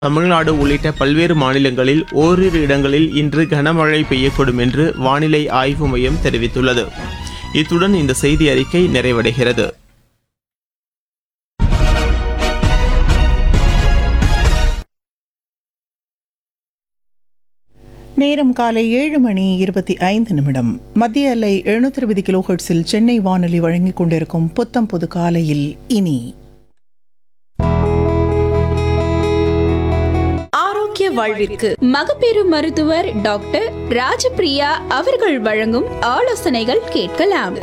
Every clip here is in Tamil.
தமிழ்நாடு உள்ளிட்ட பல்வேறு மாநிலங்களில் ஓரிரு இடங்களில் இன்று கனமழை பெய்யக்கூடும் என்று வானிலை ஆய்வு மையம் தெரிவித்துள்ளது இத்துடன் இந்த செய்தி அறிக்கை நிறைவடைகிறது நேரம் காலை ஏழு மணி இருபத்தி ஐந்து நிமிடம் மத்திய அலை எழுநூத்தி இருபது கிலோ ஹெர்ட்ஸில் சென்னை வானொலி வழங்கிக் கொண்டிருக்கும் புத்தம் புது காலையில் இனி ஆரோக்கிய வாழ்விற்கு மகப்பேறு மருத்துவர் டாக்டர் ராஜபிரியா அவர்கள் வழங்கும் ஆலோசனைகள் கேட்கலாம்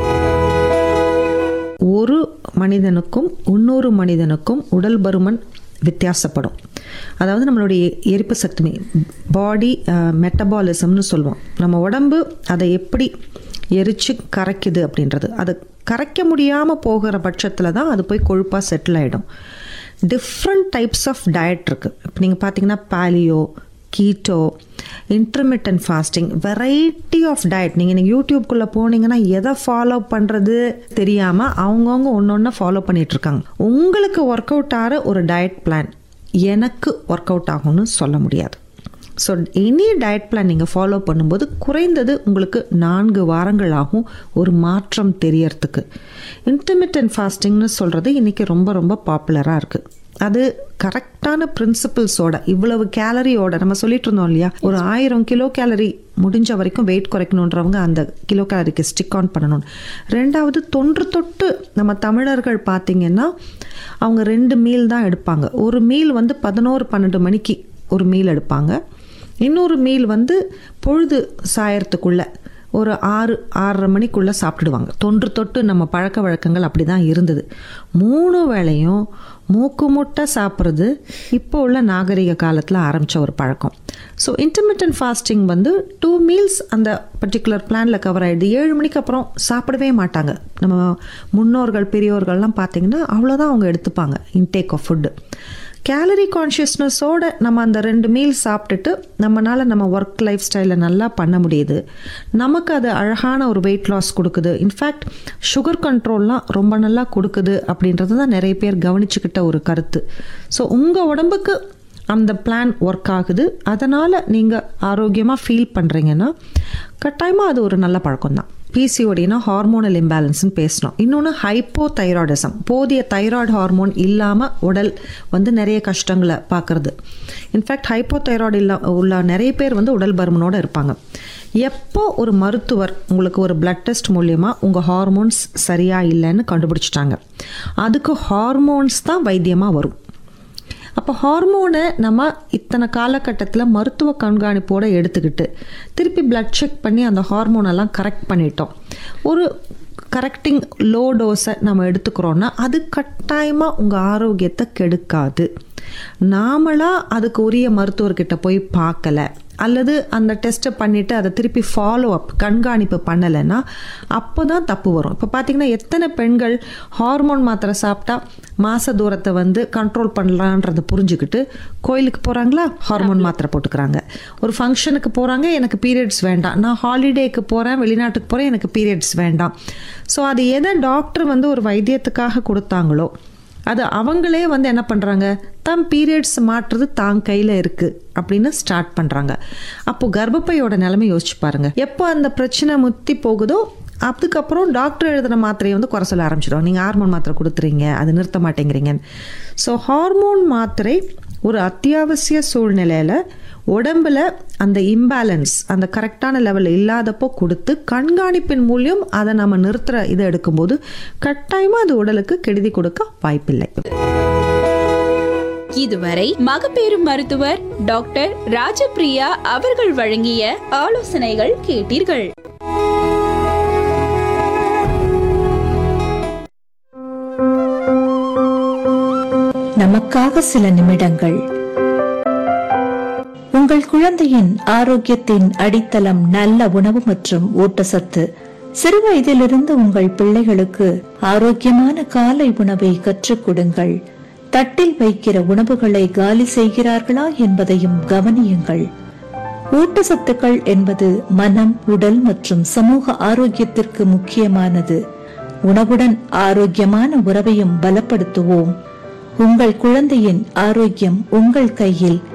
ஒரு மனிதனுக்கும் இன்னொரு மனிதனுக்கும் உடல் பருமன் வித்தியாசப்படும் அதாவது நம்மளுடைய எரிப்பு சக்தி பாடி மெட்டபாலிசம்னு சொல்லுவோம் நம்ம உடம்பு அதை எப்படி எரிச்சு கரைக்குது அப்படின்றது அது கரைக்க முடியாமல் போகிற பட்சத்தில் தான் அது போய் கொழுப்பாக செட்டில் ஆகிடும் டிஃப்ரெண்ட் டைப்ஸ் ஆஃப் டயட் இருக்குது இப்போ நீங்கள் பார்த்தீங்கன்னா paleo keto intermittent fasting variety of diet நீங்கள் நீங்கள் யூடியூப்குள்ளே போனீங்கன்னா எதை ஃபாலோ பண்ணுறது தெரியாமல் அவங்கவுங்க ஒன்று ஒன்று ஃபாலோ பண்ணிகிட்ருக்காங்க உங்களுக்கு ஒர்க் அவுட் ஆகிற ஒரு டயட் பிளான் எனக்கு ஒர்க் அவுட் ஆகும்னு சொல்ல முடியாது ஸோ எனி டயட் பிளான் நீங்கள் ஃபாலோ பண்ணும்போது குறைந்தது உங்களுக்கு நான்கு வாரங்கள் ஆகும் ஒரு மாற்றம் தெரியறதுக்கு இன்டர்மிட்டன்ட் ஃபாஸ்டிங்னு சொல்கிறது இன்றைக்கி ரொம்ப ரொம்ப பாப்புலராக இருக்குது அது கரெக்டான பிரின்சிபிள்ஸோட இவ்வளவு கேலரியோட நம்ம சொல்லிட்டு இருந்தோம் இல்லையா ஒரு ஆயிரம் கிலோ கேலரி முடிஞ்ச வரைக்கும் வெயிட் குறைக்கணுன்றவங்க அந்த கிலோ கேலரிக்கு ஸ்டிக் ஆன் பண்ணணும் ரெண்டாவது தொன்று தொட்டு நம்ம தமிழர்கள் பார்த்தீங்கன்னா அவங்க ரெண்டு மீல் தான் எடுப்பாங்க ஒரு மீல் வந்து பதினோரு பன்னெண்டு மணிக்கு ஒரு மீல் எடுப்பாங்க இன்னொரு மீல் வந்து பொழுது சாயறதுக்குள்ள ஒரு ஆறு ஆறரை மணிக்குள்ளே சாப்பிட்டுடுவாங்க தொன்று தொட்டு நம்ம பழக்க வழக்கங்கள் அப்படி தான் இருந்தது மூணு வேளையும் மூக்கு முட்டை சாப்பிட்றது இப்போ உள்ள நாகரிக காலத்தில் ஆரம்பித்த ஒரு பழக்கம் ஸோ இன்டர்மீடியன்ட் ஃபாஸ்டிங் வந்து டூ மீல்ஸ் அந்த பர்டிகுலர் பிளானில் கவர் ஆகிடுது ஏழு மணிக்கு அப்புறம் சாப்பிடவே மாட்டாங்க நம்ம முன்னோர்கள் பெரியோர்கள்லாம் பார்த்தீங்கன்னா அவ்வளோதான் அவங்க எடுத்துப்பாங்க இன்டேக் ஆஃப் ஃபுட்டு கேலரி கான்ஷியஸ்னஸோட நம்ம அந்த ரெண்டு மீல் சாப்பிட்டுட்டு நம்மளால் நம்ம ஒர்க் லைஃப் ஸ்டைலில் நல்லா பண்ண முடியுது நமக்கு அது அழகான ஒரு வெயிட் லாஸ் கொடுக்குது இன்ஃபேக்ட் சுகர் கண்ட்ரோல்லாம் ரொம்ப நல்லா கொடுக்குது அப்படின்றது தான் நிறைய பேர் கவனிச்சுக்கிட்ட ஒரு கருத்து ஸோ உங்கள் உடம்புக்கு அந்த பிளான் ஒர்க் ஆகுது அதனால் நீங்கள் ஆரோக்கியமாக ஃபீல் பண்ணுறீங்கன்னா கட்டாயமாக அது ஒரு நல்ல பழக்கம் தான் பிசிஓடினா ஹார்மோனல் இம்பேலன்ஸ்னு பேசணும் இன்னொன்று ஹைப்போ தைராய்டிசம் போதிய தைராய்டு ஹார்மோன் இல்லாமல் உடல் வந்து நிறைய கஷ்டங்களை பார்க்குறது இன்ஃபேக்ட் ஹைப்போ தைராய்டு இல்லா உள்ள நிறைய பேர் வந்து உடல் பருமனோடு இருப்பாங்க எப்போ ஒரு மருத்துவர் உங்களுக்கு ஒரு பிளட் டெஸ்ட் மூலியமாக உங்கள் ஹார்மோன்ஸ் சரியாக இல்லைன்னு கண்டுபிடிச்சிட்டாங்க அதுக்கு ஹார்மோன்ஸ் தான் வைத்தியமாக வரும் அப்போ ஹார்மோனை நம்ம இத்தனை காலகட்டத்தில் மருத்துவ கண்காணிப்போடு எடுத்துக்கிட்டு திருப்பி பிளட் செக் பண்ணி அந்த ஹார்மோனெல்லாம் கரெக்ட் பண்ணிட்டோம் ஒரு கரெக்டிங் லோ டோஸை நம்ம எடுத்துக்கிறோன்னா அது கட்டாயமாக உங்கள் ஆரோக்கியத்தை கெடுக்காது நாமளாக அதுக்கு உரிய மருத்துவர்கிட்ட போய் பார்க்கல அல்லது அந்த டெஸ்ட்டை பண்ணிவிட்டு அதை திருப்பி ஃபாலோ அப் கண்காணிப்பு பண்ணலைன்னா அப்போ தான் தப்பு வரும் இப்போ பார்த்தீங்கன்னா எத்தனை பெண்கள் ஹார்மோன் மாத்திரை சாப்பிட்டா மாச தூரத்தை வந்து கண்ட்ரோல் பண்ணலான்றதை புரிஞ்சுக்கிட்டு கோயிலுக்கு போகிறாங்களா ஹார்மோன் மாத்திரை போட்டுக்கிறாங்க ஒரு ஃபங்க்ஷனுக்கு போகிறாங்க எனக்கு பீரியட்ஸ் வேண்டாம் நான் ஹாலிடேக்கு போகிறேன் வெளிநாட்டுக்கு போகிறேன் எனக்கு பீரியட்ஸ் வேண்டாம் ஸோ அது எதை டாக்டர் வந்து ஒரு வைத்தியத்துக்காக கொடுத்தாங்களோ அது அவங்களே வந்து என்ன பண்ணுறாங்க தம் பீரியட்ஸ் மாற்றுறது தான் கையில் இருக்குது அப்படின்னு ஸ்டார்ட் பண்ணுறாங்க அப்போது கர்ப்பப்பையோட நிலைமை யோசிச்சு பாருங்க எப்போ அந்த பிரச்சனை முத்தி போகுதோ அதுக்கப்புறம் டாக்டர் எழுதின மாத்திரையை வந்து குறை சொல்ல ஆரம்பிச்சிடும் நீங்கள் ஹார்மோன் மாத்திரை கொடுத்துறீங்க அது நிறுத்த மாட்டேங்கிறீங்க ஸோ ஹார்மோன் மாத்திரை ஒரு அத்தியாவசிய சூழ்நிலையில் உடம்புல அந்த இம்பேலன்ஸ் அந்த கரெக்டான லெவலில் இல்லாதப்போ கொடுத்து கண்காணிப்பின் மூலியம் அதை நம்ம நிறுத்துகிற இதை எடுக்கும்போது கட்டாயமாக அது உடலுக்கு கெடுதி கொடுக்க வாய்ப்பில்லை இதுவரை மகப்பேறு மருத்துவர் டாக்டர் ராஜபிரியா அவர்கள் வழங்கிய ஆலோசனைகள் கேட்டீர்கள் நமக்காக சில நிமிடங்கள் உங்கள் குழந்தையின் ஆரோக்கியத்தின் அடித்தளம் நல்ல உணவு மற்றும் ஊட்டச்சத்து சிறு வயதிலிருந்து உங்கள் பிள்ளைகளுக்கு ஆரோக்கியமான காலை உணவை கற்றுக் கொடுங்கள் தட்டில் வைக்கிற உணவுகளை காலி செய்கிறார்களா என்பதையும் கவனியுங்கள் ஊட்டச்சத்துக்கள் என்பது மனம் உடல் மற்றும் சமூக ஆரோக்கியத்திற்கு முக்கியமானது உணவுடன் ஆரோக்கியமான உறவையும் பலப்படுத்துவோம் உங்கள் குழந்தையின் ஆரோக்கியம் உங்கள் கையில்